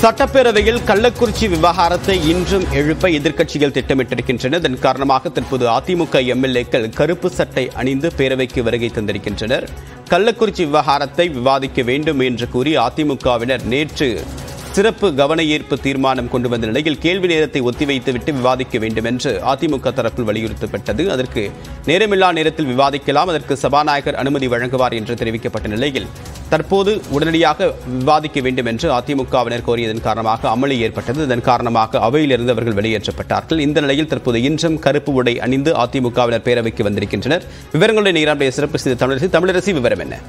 சட்டப்பேரவையில் கள்ளக்குறிச்சி விவகாரத்தை இன்றும் எழுப்ப எதிர்க்கட்சிகள் திட்டமிட்டிருக்கின்றன இதன் காரணமாக தற்போது அதிமுக எம்எல்ஏக்கள் கருப்பு சட்டை அணிந்து பேரவைக்கு வருகை தந்திருக்கின்றனர் கள்ளக்குறிச்சி விவகாரத்தை விவாதிக்க வேண்டும் என்று கூறி அதிமுகவினர் நேற்று சிறப்பு கவன ஈர்ப்பு தீர்மானம் கொண்டு வந்த நிலையில் கேள்வி நேரத்தை ஒத்திவைத்துவிட்டு விவாதிக்க வேண்டும் என்று அதிமுக தரப்பில் வலியுறுத்தப்பட்டது அதற்கு நேரமில்லா நேரத்தில் விவாதிக்கலாம் அதற்கு சபாநாயகர் அனுமதி வழங்குவார் என்று தெரிவிக்கப்பட்ட நிலையில் தற்போது உடனடியாக விவாதிக்க வேண்டும் என்று அதிமுகவினர் கோரியதன் காரணமாக அமளி ஏற்பட்டது இதன் காரணமாக அவையிலிருந்து அவர்கள் வெளியேற்றப்பட்டார்கள் இந்த நிலையில் தற்போது இன்றும் கருப்பு உடை அணிந்து அதிமுகவினர் பேரவைக்கு வந்திருக்கின்றனர் விவரங்களுடைய நேராக சிறப்பு செய்த தமிழரசி தமிழரசி விவரம் என்ன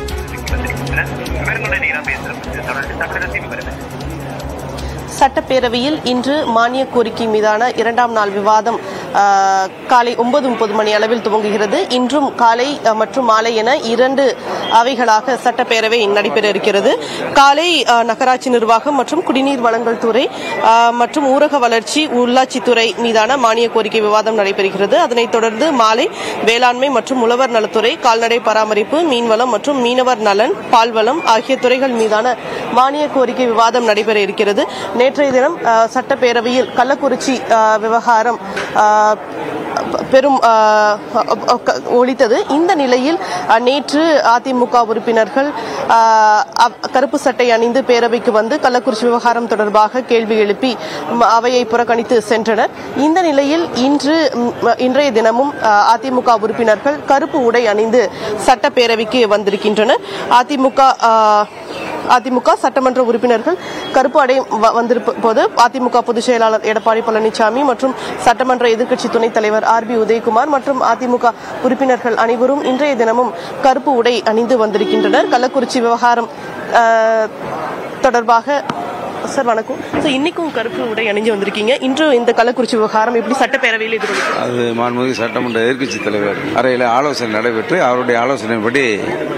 சட்டப்பேரவையில் இன்று மானிய கோரிக்கை மீதான இரண்டாம் நாள் விவாதம் ஆ, காலை ஒன்பது முப்பது மணி அளவில் துவங்குகிறது இன்றும் காலை அ, மற்றும் மாலை என இரண்டு அவைகளாக சட்டப்பேரவை நடைபெற இருக்கிறது காலை ஆ, நகராட்சி நிர்வாகம் மற்றும் குடிநீர் வழங்கல் துறை ஆ, மற்றும் ஊரக வளர்ச்சி உள்ளாட்சித்துறை மீதான மானிய கோரிக்கை விவாதம் நடைபெறுகிறது அதனைத் தொடர்ந்து மாலை வேளாண்மை மற்றும் உழவர் நலத்துறை கால்நடை பராமரிப்பு மீன்வளம் மற்றும் மீனவர் நலன் பால்வளம் ஆகிய துறைகள் மீதான மானிய கோரிக்கை விவாதம் நடைபெற இருக்கிறது நேற்றைய தினம் அஹ், சட்டப்பேரவையில் கள்ளக்குறிச்சி அஹ், விவகாரம் அஹ், பெரும் அஹ், அஹ், க- ஒலித்தது இந்த நிலையில் அஹ், நேற்று அதிமுக உறுப்பினர்கள் அஹ், அவ்- கருப்பு சட்டை அணிந்து பேரவைக்கு வந்து கள்ளக்குறிச்சி விவகாரம் தொடர்பாக கேள்வி எழுப்பி ம- அவையை புறக்கணித்து சென்றனர் இந்த நிலையில் இன்று ம், இன்றைய தினமும் அஹ், அதிமுக உறுப்பினர்கள் கருப்பு உடை அணிந்து சட்டப்பேரவைக்கு வந்திருக்கின்றனர் அதிமுக அஹ், அதிமுக சட்டமன்ற உறுப்பினர்கள் கருப்பு அடை வ- வந்திருப்போது அதிமுக பொதுச் செயலாளர் எடப்பாடி பழனிசாமி மற்றும் சட்டமன்ற எதிர்க்கட்சி துணைத் தலைவர் ஆர் பி உதயகுமார் மற்றும் அதிமுக உறுப்பினர்கள் அனைவரும் இன்றைய தினமும் கருப்பு உடை அணிந்து வந்திருக்கின்றனர் கள்ளக்குறிச்சி விவகாரம் அஹ், தொடர்பாக சார் வணக்கம் ஸோ இன்னைக்கும் கருப்பு உடை அணிஞ்சு வந்திருக்கீங்க இன்று இந்த கள்ளக்குறிச்சி விவகாரம் எப்படி சட்டப்பேரவையில் எதிரொலிக்கும் அது மாண்புமிகு சட்டமன்ற எதிர்க்கட்சி தலைவர் அறையில் ஆலோசனை நடைபெற்று அவருடைய ஆலோசனைப்படி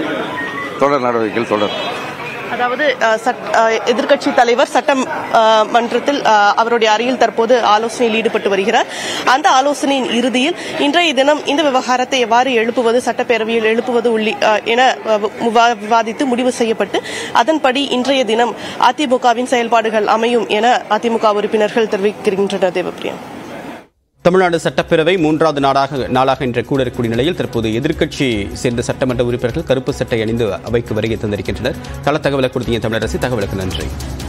தொடர் நடவடிக்கைகள் தொடரும் அதாவது அஹ், சட்- அஹ், எதிர்க்கட்சி தலைவர் சட்டம் அஹ், மன்றத்தில் அஹ், அவருடைய அறையில் தற்போது ஆலோசனையில் ஈடுபட்டு வருகிறார் அந்த ஆலோசனையின் இறுதியில் இன்றைய தினம் இந்த விவகாரத்தை எவ்வாறு எழுப்புவது சட்டப்பேரவையில் எழுப்புவது உள்ளி அஹ், என அஹ், விவா- விவாதித்து முடிவு செய்யப்பட்டு அதன்படி இன்றைய தினம் அதிமுகவின் செயல்பாடுகள் அமையும் என அதிமுக உறுப்பினர்கள் தெரிவிக்கின்றனர் தேவப்பிரியா தமிழ்நாடு சட்டப்பேரவை மூன்றாவது நாடாக நாளாக இன்று கூட இருக்கக்கூடிய நிலையில் தற்போது எதிர்க்கட்சி சேர்ந்த சட்டமன்ற உறுப்பினர்கள் கருப்பு சட்டை அணிந்து அவைக்கு வருகை தந்திருக்கின்றனர் கள தகவலை கொடுத்தீங்க தமிழரசி தகவலுக்கு நன்றி